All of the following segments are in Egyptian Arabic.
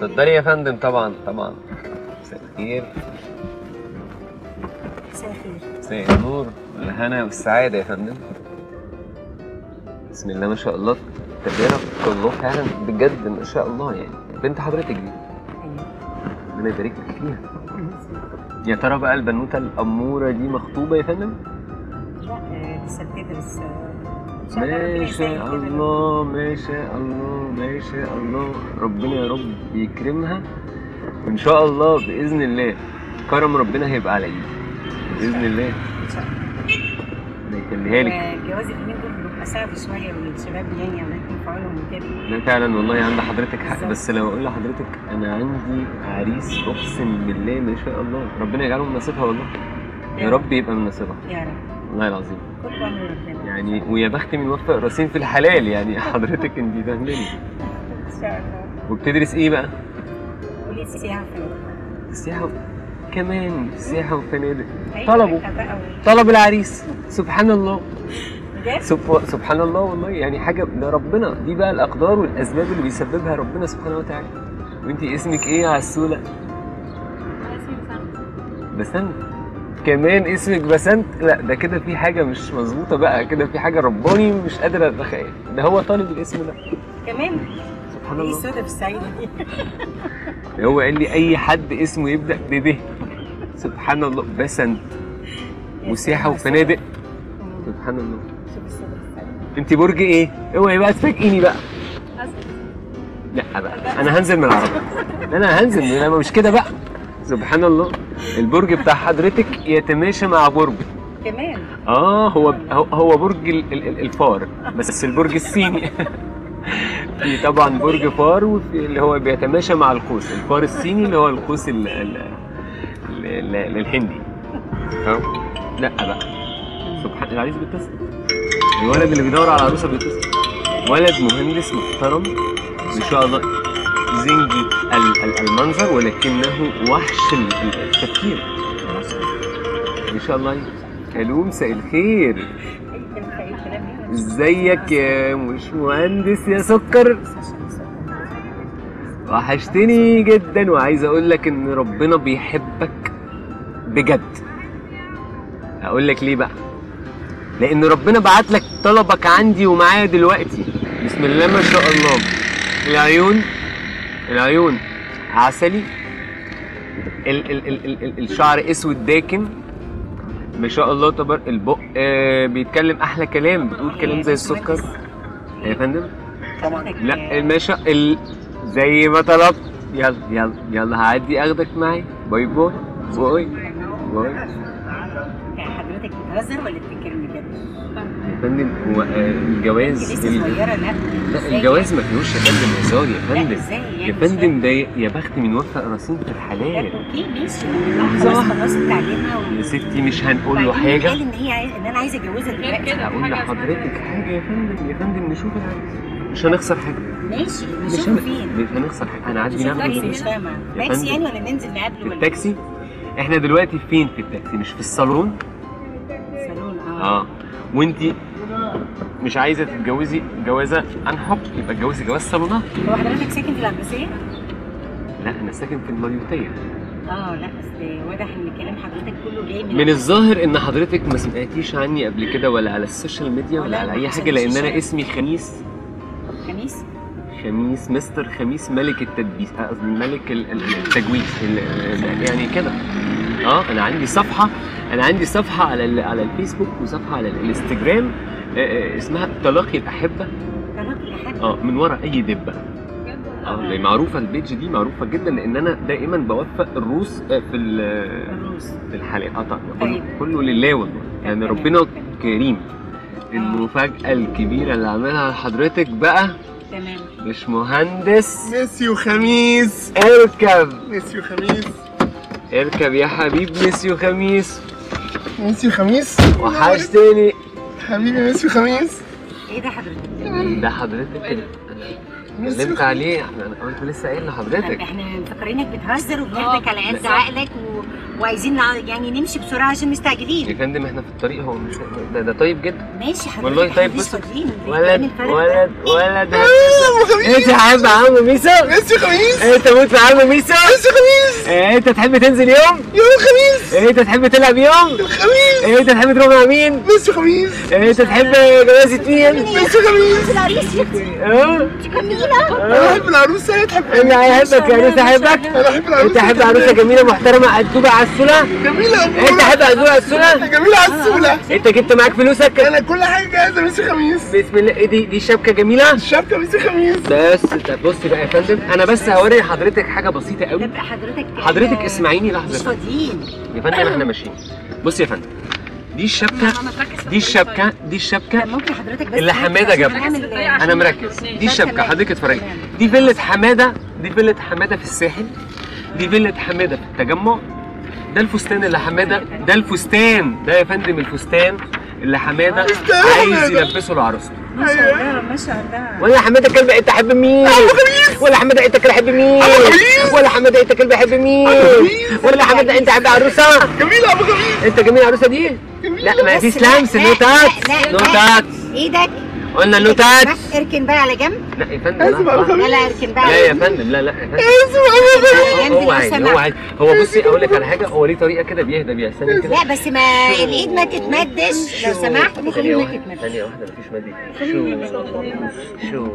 اتفضلي يا فندم طبعا طبعا مساء الخير مساء الخير مساء النور والهنا والسعادة يا فندم بسم الله ما شاء الله تبارك الله فعلا بجد ما شاء الله يعني بنت حضرتك دي ايوه ربنا يبارك لك فيها يا ترى بقى البنوتة الأمورة دي مخطوبة يا فندم؟ لا آه، لسه بتدرس آه، إن شاء الله ربنا ما يسهل شاء كده. الله ما شاء الله ما شاء الله ربنا يا رب يكرمها وإن شاء الله بإذن الله كرم ربنا هيبقى على إيدي بإذن الله ان شاء الله ربنا يخليها لك الجواز اليومين دول بيبقى صعب شويه والشباب يعني الله يكون في عونهم وكده لا فعلا والله عند حضرتك حق بس لو اقول لحضرتك انا عندي عريس اقسم بالله ما شاء الله ربنا يجعله من نصيبها والله يا رب يبقى من نصيبها يا رب والله العظيم كل امر ربنا يعني ويا بخت من وفق راسين في الحلال يعني حضرتك انت فاهماني ان شاء الله وبتدرس ايه بقى؟ وليه السياحه فين السياحه كمان سياحه وفنادق أيوة، طلبوا. بقى بقى و- طلب العريس سبحان الله بجد سب... سبحان الله والله يعني حاجه ده ربنا دي بقى الاقدار والاسباب اللي بيسببها ربنا سبحانه وتعالى وانت اسمك ايه يا عسوله؟ بسنت كمان اسمك بسنت لا ده كده في حاجه مش مظبوطه بقى كده في حاجه رباني مش قادر اتخيل ده هو طالب الاسم ده كمان سبحان ايه الله السودا في السعيده دي هو قال لي اي حد اسمه يبدا بب سبحان الله بسنت يا وسياحه سلام، وفنادق مم. سبحان الله شوف السودا في السعيده انت برج ايه اوعي بقى تفاجئيني بقى لا بقى انا هنزل من العربيه لا انا هنزل من انا مش كده بقى سبحان الله البرج بتاع حضرتك يتماشى مع برج كمان اه هو هو- هو برج ال- ال- ال- الفار بس البرج الصيني في طبعا برج فار وفي اللي هو بيتماشى مع القوس الفار الصيني اللي هو القوس ال ال ال- ال- الهندي اه لا بقى سبحان العريس بيتصل الولد اللي بيدور على عروسه بيتصل ولد مهندس محترم ان شاء الله زنجي ال- ال- المنظر ولكنه وحش ال- ال- التفكير ما شاء الله ان شاء الله الو مساء الخير اي كلام في اي كلام يعني. ازيك يا مش مهندس يا سكر بس عشان يسوق. وحشتني جدا وعايز اقول لك ان ربنا بيحبك بجد هقول لك ليه بقى لان ربنا بعت لك طلبك عندي ومعايا دلوقتي بسم الله ما شاء الله العيون العيون عسلي ال ال ال ال ال الشعر اسود داكن ما شاء الله تبارك البق آه بيتكلم احلى كلام بتقول كلام زي السكر يا فندم حضرتك، لا آه، الماشا ال... زي ما طلبت يلا يلا يلا هعدي اخدك معايا باي باي باي باي حضرتك بتهزر ولا بتتكلم بجد؟ يا فندم هو آه، الجواز لسه ال- صغيره لا لا إزاي الجواز ما فيهوش يا فندم هزار يا لا فندم ازاي يعني يا مش فندم ده يا بخت من وفق راسين في فاهم. الحلال اوكي ماشي خلاص خلصت تعليمها و... يا ستي مش هنقول له وبعدين حاجه قال ان هي عايز... ان انا عايزه اتجوزها دلوقتي هقول لحضرتك حاجه يا فندم يا فندم نشوف العريس مش هنخسر حاجه ماشي مش نشوفه هن... فين مش هنخسر حاجه هنعدي نشوف نعمل تاكسي ايه مش فاهمه يا تاكسي فندم. يعني ولا ننزل نقابله في ولا التاكسي احنا دلوقتي فين في التاكسي مش في الصالون صالون اه اه وانتي مش عايزه تتجوزي جوازه عن حب يبقى اتجوزي جواز صالونات هو حضرتك ساكن في العباسيه؟ لا انا ساكن في المريوطيه اه لا اصل واضح ان كلام حضرتك كله جاي من من الظاهر ان حضرتك ما سمعتيش عني قبل كده ولا على السوشيال ميديا ولا لا، على ما اي حصلش حاجه لان انا شيء. اسمي خميس خميس خميس مستر خميس ملك التدبيس آه، قصدي ملك ال- ال- التجويز ال- ال- يعني كده اه انا عندي صفحه انا عندي صفحه على ال- على الفيسبوك وصفحه على الانستجرام آه، آه، اسمها تلاقي الاحبه طلاق الحاج اه من ورا اي دبه اه اللي معروفه البيج دي معروفه جدا لان انا دائما بوفق الروس آه، في ال- الروس في الحلقه اه طبعا طيب. كله, كله لله والله يعني تمام. ربنا كريم المفاجاه الكبيره اللي عملها لحضرتك بقى تمام مش مهندس ميسيو خميس اركب ميسيو خميس اركب يا حبيب ميسيو خميس ميسيو خميس وحشتني حبيبي ميسيو خميس ايه ده حضرتك؟ ده حضرتك اللي انا اتكلمت عليه احنا انا كنت لسه قايل لحضرتك احنا مفكرينك بتهزر وبناخدك على قد لا. عقلك و... وعايزين نع- يعني نمشي بسرعه عشان يا مستعجلين فندم احنا في الطريق هو مش ده, ده طيب جدا ماشي حضرتك والله إحنا طيب مش بص فاضيين ولد نعمل فرق ده. ولد ولد ابو خميس انت حابب عم ميسو ميسي خميس انت موت في عم ميسو ميسي خميس انت تحب تنزل يوم يوم الخميس انت تحب تلعب يوم الخميس انت تحب تروح مع مين ميسي خميس انت تحب جوازة مين ميسي خميس العريس يا اختي اه جميلة انا احب العروسه هي تحب انا احبك يا انت احبك انا احب العروسه انت حابب عروسه جميله محترمه قدوبه عسوله جميله يا انت أبو حابب عزوله عسوله جميله على السهوله انت جبت معاك فلوسك انا كل حاجه جاهزه ميسي خميس بسم الله ايه دي دي شبكه جميله الشبكه ميسي خميس بس طب بصي بقى يا فندم انا بس هوري حضرتك حاجه بسيطه قوي تبقى حضرتك حضرتك آه، اسمعيني مش لحظه فاضيين يا فندم احنا ماشيين بص يا فندم دي الشبكه دي الشبكه دي الشبكه طب ممكن حضرتك بس اللي حمادة جابها. نعمل- انا مركز دي الشبكه تمام. حضرتك اتفرجي دي فيلة حماده دي فيلة حماده في الساحل دي فيلة حماده في التجمع ده الفستان اللي حماده ده الفستان ده يا فندم الفستان اللي حماده فستان عايز حمادة. يلبسه لعروسته ما شاء الله ما شاء الله ولا حماده كلب انت حب مين ولا حماده انت كلب حب مين خميس. ولا حماده انت كلب حب مين خميس. ولا حماده انت حب عروسه جميله ابو خميس انت جميل العروسه دي لا ما بس فيش لا، لمس لا، نوتات لا، لا، لا. نوتات ايدك قلنا نوتات بس اركن بقى على جنب لا يا فندم اسف لا. ابو لا لا خميس اركن بقى لا على يا جنب فندم لا لا يا فندم اسف ابو خميس على جنب هو لو عادي هو سمحت. عادي هو بصي اقول لك على حاجه هو ليه طريقه كده بيهدى بيها استني كده لا بس ما الايد ما تتمدش لو سمحت ثانية ممكن ما واحدة تتمدش ثانية واحدة مفيش مادي شو شو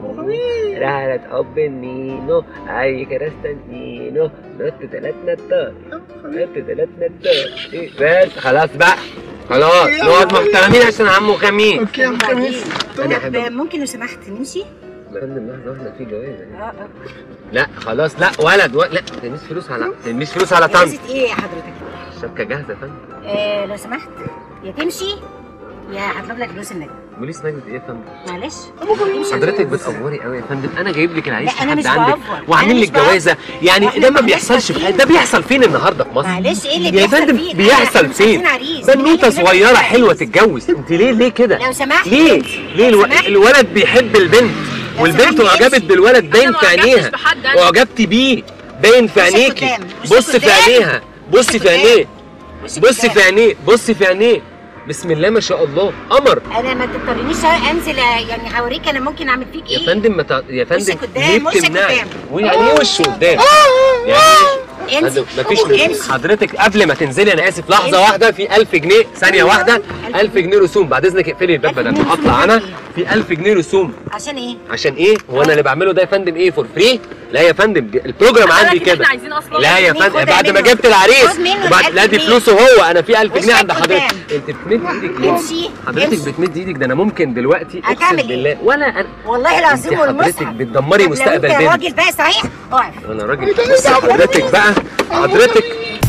رحلة حب النينو أي كرستانتينو نط تلات نطات نط تلات نطات إيه، بس خلاص بقى خلاص نقعد محترمين عشان عمو خميس اوكي يا ابو خميس أنا طب أحب- ممكن لو سمحت نمشي؟ يا فندم لحظة واحدة في جوازة اه اه لا خلاص لا ولد ولد لا تلميذ فلوس على تلميذ فلوس على طنط جوازة ايه يا حضرتك؟ الشبكة جاهزة يا فندم آه لو سمحت يا تمشي يا هطلب لك فلوس النبي بوليس مجد ايه يا فندم معلش حضرتك بتأفوري قوي يا فندم انا جايب لك العريس لا، أنا لحد مش عندك بأفور. وعامل أنا لك مش بأفور. جوازه يعني وإحنا ده ما ما بيحصلش في بنحصل ده بيحصل فين النهارده في مصر معلش ايه اللي يا بيحصل فندم فيه؟ بيحصل إحنا مش فين عايزين عريس. بنوته إحنا صغيره عايزين حلوه عريس. تتجوز انت ليه ليه كده لو سمحت ليه ليه الو... سمحت. الولد بيحب البنت والبنت سمحت اعجبت امشي. بالولد باين أنا في ما عجبتش عينيها بحد أنا. اعجبتي بيه باين في بص عينيكي قدام، بص بص في قدام. عينيها بص في قدام. عينيه وشك بص قدام. في عينيه بص في عينيه بسم الله ما شاء الله قمر انا ما تضطرنيش انزل يعني هوريك انا ممكن اعمل فيك يا ايه فندم ما تع... يا فندم وشك قدام، ليه وشك بتمنعي قدام. ويعني ايه وش قدام يعني امشي فندم مفيش امشي حضرتك قبل ما تنزلي انا اسف لحظه امشي. واحده في 1000 جنيه ثانيه أيوة. واحده 1000 1000 جنيه رسوم بعد اذنك اقفلي الباب 1000 بدل جنيه ما رسوم اطلع انا عشان في 1000 جنيه رسوم عشان ايه عشان ايه هو انا اللي بعمله ده يا فندم ايه فور فري لا يا فندم دي- البروجرام عندي حضرتك كده احنا عايزين اصلا لا يا خد فندم بعد ما منه. جبت العريس خد منه وبعد ال لا دي 1000 فلوسه هو انا في 1000 جنيه وشك عند حضرتك قدام. انت بتمد ايدك ليه امشي حضرتك امشي. بتمد ايدك ده انا ممكن دلوقتي اقسم هتعمل ايه؟ بالله ولا انا والله العظيم انت حضرتك والمصحف بتدمري طب لو مستقبل انت بنتي راجل بقى صحيح اقف انا راجل بص حضرتك بقى حضرتك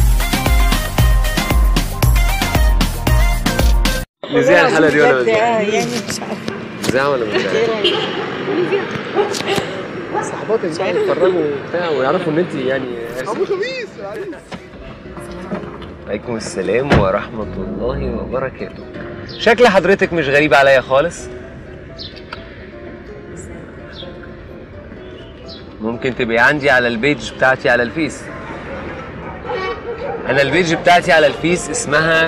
نذيع الحلقه دي ولا بجد، ما آه، يعني مش عارفه نذيع ولا ما نذيعش؟ صحباتك بقى يتفرجوا وبتاع ويعرفوا ان انت يعني ابو خميس العريس عليكم السلام ورحمة الله وبركاته شكل حضرتك مش غريب عليا خالص ممكن تبقي عندي على البيج بتاعتي على الفيس انا البيج بتاعتي على الفيس اسمها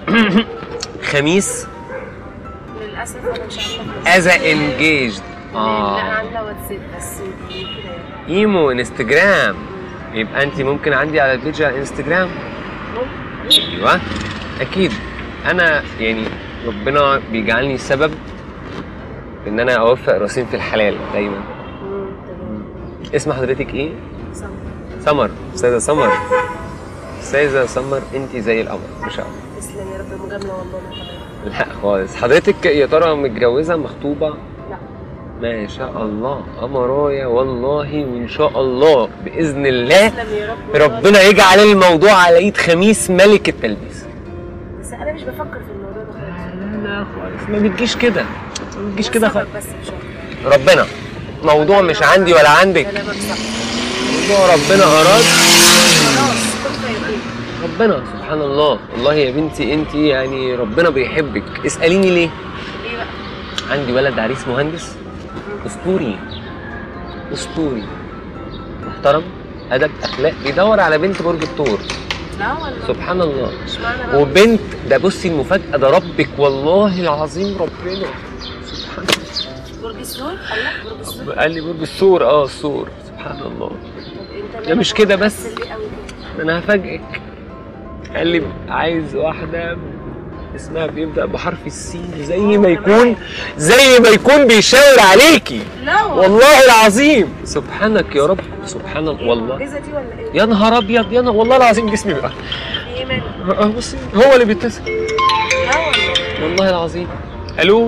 خميس للاسف انا مش عارفه از انجيجد لا اه عامله واتساب بس كده يعني ايمو انستجرام يبقى انت ممكن عندي على البيج على الانستجرام ايوه اكيد انا يعني ربنا بيجعلني سبب ان انا اوفق راسين في الحلال دايما اسم حضرتك ايه سمر استاذه سمر استاذه سمر انت زي القمر ما شاء الله تسلم يا رب مجامله والله من حضرتك لا خالص حضرتك يا ترى متجوزه مخطوبه لا ما شاء الله قمرايه والله وان شاء الله باذن الله تسلم يا رب والله. ربنا يجعل الموضوع على ايد خميس ملك التلبيس بس انا مش بفكر في الموضوع ده خالص لا خالص ما بتجيش كده ما بتجيش كده سبب خالص بس مش اكتر ربنا موضوع مش عندي ولا عندك كلامك صح موضوع ربنا اراد خلاص كل خير ربنا سبحان الله والله يا بنتي انت يعني ربنا بيحبك اساليني ليه ليه بقى؟ عندي ولد عريس مهندس اسطوري اسطوري محترم ادب اخلاق بيدور على بنت برج الثور لا والله سبحان الله مش معنى بقى وبنت ده بصي المفاجاه ده ربك والله العظيم ربنا سبحان برج السور قال لك برج السور الله قال لي برج السور اه السور سبحان الله طب انت ده مش كده بس. متأثر بيه قوي كده؟ انا هفاجئك قال لي عايز واحده اسمها بيبدا بحرف السين زي ما يكون زي ما يكون بيشاور عليكي لا والله والله العظيم سبحانك يا رب سبحان الله والله المعجزه دي ولا ايه؟ يا نهار ابيض يا نهار والله العظيم جسمي بقى ايه مالك؟ اه بصي هو اللي بيتصل لا والله والله العظيم الو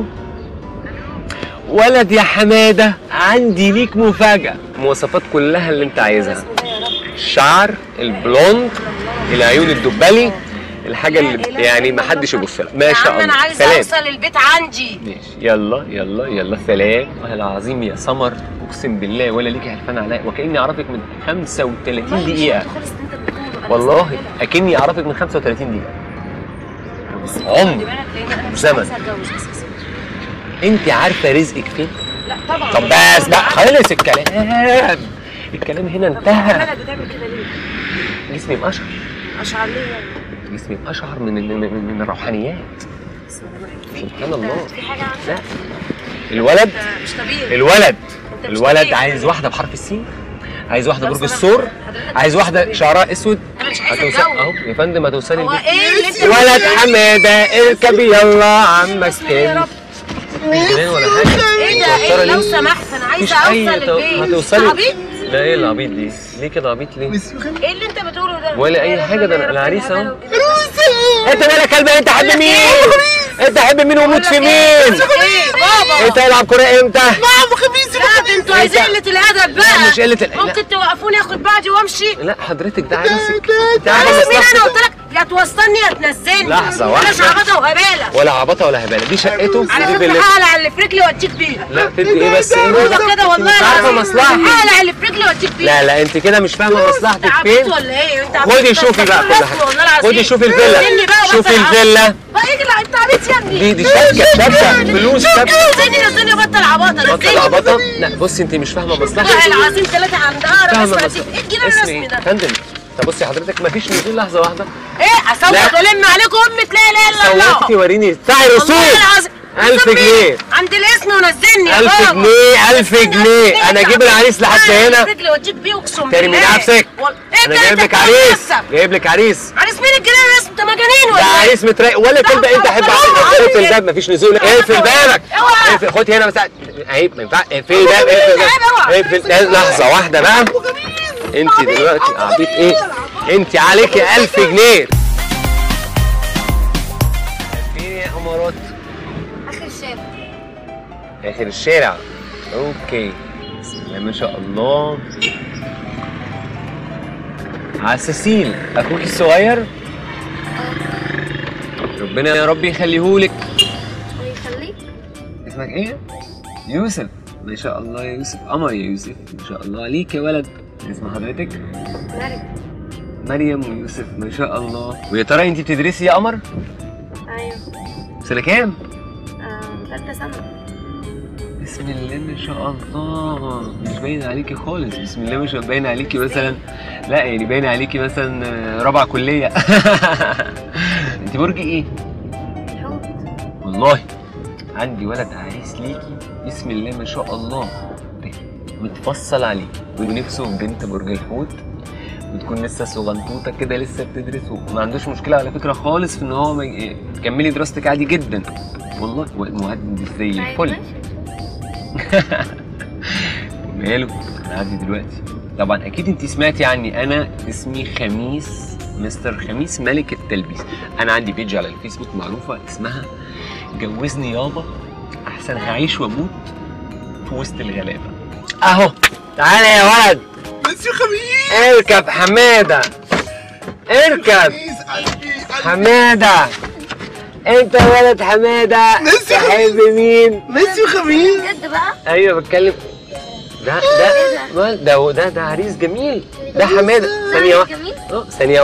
ولد يا حماده عندي ليك مفاجاه المواصفات كلها اللي انت عايزها اسمه ده يا رب الشعر البلوند العيون الدبلي الحاجه اللي يعني ما حدش يبص لها ما شاء الله انا عايزه سلام اوصل البيت عندي ماشي يلا يلا يلا سلام والله العظيم يا سمر اقسم بالله ولا ليكي هلفان عليا وكاني اعرفك من 35 دقيقه خلص انت بتقوله أنا والله مستعجلة. اكني اعرفك من 35 دقيقه بس خدي عمر بالك لان انا مش زمن. عايزه اتجوز اساسا انت عارفه رزقك فين لا طبعا طب بس بقى خلص الكلام الكلام هنا انتهى انا بتعمل كده ليه؟ جسمي مقشعر اشعر ليه يعني؟ جسمي مقشعر من من, من, من الروحانيات بسم الله الرحمن الرحيم. سبحان الله في حاجه عندك؟ لا الولد انت مش طبيعي الولد انت مش الولد طبيعي. عايز واحده بحرف السين عايز واحده لو برج سمحت، الثور حضرتك عايز مش واحده طبيعي. شعرها اسود انا مش عايزه هتوصل اتجوز اهو يا فندم هتوصلي هو البيت ايه اللي انت ولد حماده اركب يلا عمك اسمه ايه يا كان رب؟ مش جنان ولا حاجه ايه ده متوترة ايه لو ليه؟ سمحت انا مفيش عايزه اي اوصل تو- البيت هتوصلي عبيط لا ايه العبيط دي ليه كده عبيط ليه مسيو خميس ايه اللي انت بتقوله ده ولا أي يا رب حاجة، ده يا رب العريس يا أهو. رب كده. انت مالك كلب انت حب مين انت حب مين وموت في مين ايه بابا انت يلعب كوره امتى ابو خميس لا ده انتوا عايزين قله الادب بقى لا، مش قلة ال- لا. ممكن توقفوني اخد بعضي وامشي لا حضرتك ده عريسك ده- ده عريس عارف مين انا مصلحتك. قلت لك يا توصلني يا تنزلني لحظة بلاش واحدة. عبطه وهباله ولا عبطه ولا هباله دي شقته على ودي فكره فيلته هقلع اللي في رجلي واديك بيها لا تدي ايه بس ايه هو كده والله مش عارفه العظيم. مصلحتك هقلع اللي في رجلي واديك بيها لا لا انت كده مش فاهمه مصلحتك انت عبيط فين ولا ايه انت خدي شوفي بقى كل حاجه خدي شوفي الفيلا شوفي الفيلا بقى اجلع انت عبيط يا ابني دي دي شبكه شبكه فلوس شبكه نزلني نزلني بطل عباطه بطل نزلني عبطه لا بصي انت مش فاهمه والله مصلحتك العظيم ثلاثة عند أقرب فاهمه اسمع مصلحتك ايه الجنان اسمي الرسمي ايه ده؟ فندم طب بصي حضرتك مفيش نزول لحظه واحده ايه اصوت لا. والم عليكم أمة لا اله الا صوتي الله وريني تعي والله رسول العظيم 1000 سمي جنيه عند الاسم ونزلني يا 1000 بابا جنيه 1000 جنيه انا اجيب العريس لحد هنا رجلي واديك بيه اقسم ترمي بالله نفسك وال- ايه انا ده جايب انت لك عريس بتتعصب. جايب لك عريس عريس مين الجنان الرسمي انت مجانين ده ولا ايه؟ عريس متراقب ولا كلمه انت حب اقفل الباب مفيش نزول اقفل بابك اوعى. اقفل خد هنا بس عيب ما ينفعش اقفل الباب اقفل عيب، اوعى. الباب اقفل لحظه واحده بقى انت دلوقتي عبيط ايه انت عليكي 1000 جنيه فين يا امارات اخر شاب اخر الشارع اوكي بسم الله ما شاء الله عساسين اخوك الصغير ربنا يا رب يخليهولك ويخليك اسمك ايه يوسف ما شاء الله يا يوسف قمر يا يوسف ما شاء الله عليك يا ولد اسم حضرتك مريم مريم ويوسف ما شاء الله ويا ترى انت بتدرسي يا قمر ايوه سنه كام ثالثة سنة بسم الله ما شاء الله مش باين عليكي خالص بسم الله ما شاء الله باين عليكي مثلا لا يعني باين عليكي مثلا آه، رابعه كليه انت برج ايه الحوت والله عندي ولد عريس ليكي بسم الله ما شاء الله متفصل عليه ونفسه في بنت برج الحوت وتكون لسه صغنطوطه كده لسه بتدرس وما عندوش مشكله على فكره خالص في ان هو ما ي- تكملي دراستك عادي جدا والله مهندس زي الفل ماله نعدي دلوقتي طبعا اكيد انت سمعتي عني انا اسمي خميس مستر خميس ملك التلبيس انا عندي بيج على الفيسبوك معروفه اسمها جوزني يابا احسن هعيش واموت في وسط الغلابه اهو تعالى يا ولد مسيو خميس اركب حماده اركب خميس قلبي قلبي حماده انت يا ولد حماده نسي تحب مين مسيو خميس بجد بقى ايوه بتكلم ده ده ما- ده ده ده عريس جميل ده حماده ثانيه واحده جميل اه ثانيه واحده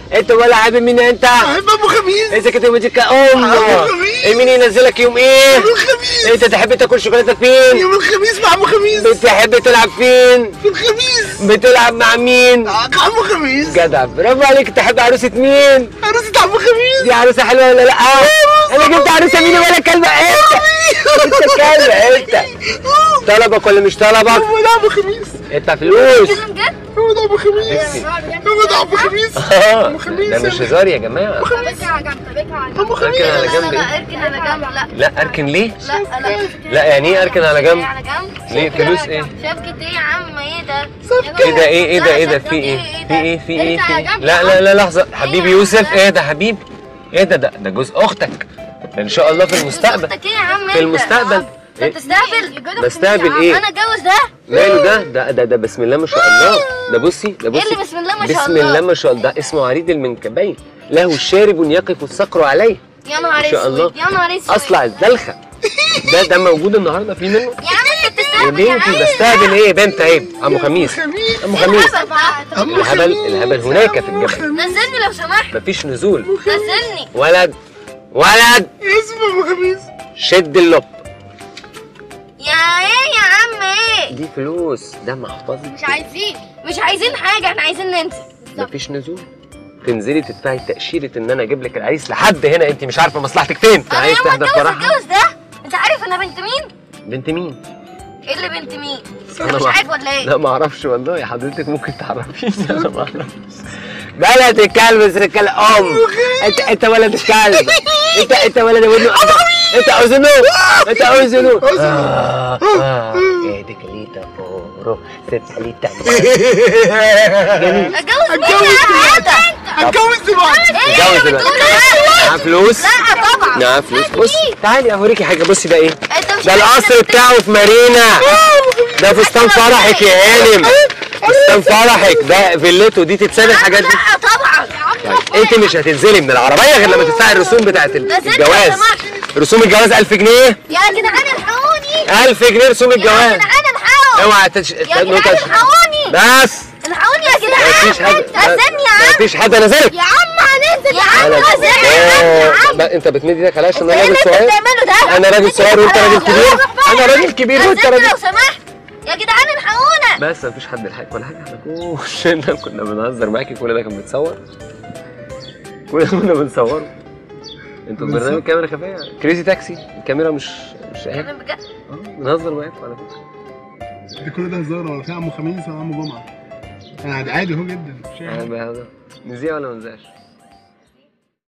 انت ولا حابب مين انت بحب ابو خميس انت كده وجهك ام أبو خميس. مين ينزلك يوم ايه يوم الخميس انت تحب تاكل شوكولاته فين يوم الخميس مع ابو خميس بتحب تلعب فين في الخميس بتلعب مع مين مع ابو خميس جدع برافو عليك تحب عروسه مين عروسة ابو خميس دي عروسه حلوه ولا لا انا جبت عروسه مين ولا كلبه انت انت كلبه انت طلبك ولا مش طلبك هو ده ابو خميس ادفع فلوس بجد؟ هو ده ابو خميس هو ده ابو خميس آه، ده مش هزار يا جماعه طب اركن على جنب طب اركن على جنب ابو خميس اركن على جنب لا ايه لا اركن على جنب لا لا اركن ليه لا لا لا يعني ايه اركن على جنب على جنب ليه فلوس ايه شبكة ايه يا عم ايه ده؟ ايه ده ايه ايه ده ايه ده في ايه في ايه في ايه في ايه لا لا لا لحظه حبيبي يوسف ايه ده حبيب ايه ده ده ده جوز اختك ان شاء الله في المستقبل اختك ايه يا عم في المستقبل انت بتستهبل بستهبل ايه انا اتجوز ده ماله ده ده ده ده بسم الله ما شاء الله ده بصي ده ايه بصي اللي بسم الله ما شاء بسم الله الله ما شاء الله ده اسمه عريض المنكبين له شارب يقف الصقر عليه يا نهار إن شاء الله. اسود يا نهار اسود اصلع الزلخه ده ده موجود النهارده في منه يا عم انت يا بتستهبل يا بنتي عم بستهبل ايه يا بنت عيب عمو خميس عمو خميس ابو الهبل الهبل هناك في الجبل نزلني لو سمحت مفيش نزول نزلني ولد ولد اسمه ابو خميس شد اللب يا ايه يا عم ايه دي فلوس ده محفظة مش عايزين مش عايزين حاجة احنا عايزين ننزل مفيش نزول تنزلي تدفعي تأشيرة ان انا اجيب لك العريس لحد هنا انت مش عارفة مصلحتك فين انا عايز يوم تحضر اتجوز فرحها اتجوز ده انت عارف انا بنت مين؟ بنت مين؟ ايه اللي بنت مين؟ أنا انت مش ما- عارف ولا ايه؟ لا ما اعرفش والله حضرتك ممكن تعرفيني انا ما اعرفش بلد الكلب رجال ام انت انت ولد الكلب انت انت ولد ابنه انت اوزنو انت اوزنو اه اه ايه دي كليتا فورو سباليتا جميل اتجوز مين يا انت؟ اتجوز دلوقتي اتجوز دلوقتي معاه فلوس لا طبعا معاه فلوس بص تعالي اوريكي حاجه بصي بقى ايه انت مش ده عارف القصر أنا بتاعه في مارينا ده فستان فرحك يا هانم فستان فرحك ده فيلته دي تتساب الحاجات دي لا طبعا طيب انت مش هتنزلي من العربيه غير لما تدفعي الرسوم بتاعت ال- نزلني الجواز لو سمحت. رسوم الجواز 1000 جنيه يا جدعان الحقوني 1000 جنيه رسوم يا الجواز جدعان الحقوني اوعى تش... يا جدعان الحقوني بس الحقوني يا جدعان مفيش حد نزلني يا عم مفيش حد نزلك يا عم هننزل يا عم أنا- نزلني يا عم يا آه، عم بقى انت بتمد ايدك عليا عشان ايه انا اللي راجل انت صغير بتعمله ده؟ انا راجل صغير وانت راجل كبير انا راجل كبير وانت نزلني راجل لو سمحت يا جدعان الحقونا بس مفيش حد لحقك ولا حاجه احنا كلنا كنا بنهزر معاكي كل ده كان بيتصور كل ده كنا بنصوره انتوا برنامج كاميرا خفيه كريزي تاكسي الكاميرا مش مش اهي انا بجد آه، بنهزر معاكم على فكره ده كل ده هزار ولا في عمو خميس ولا عمو جمعه انا عادي عادي اهو جدا مش آه، بهزر. نذيع ولا ما نذيعش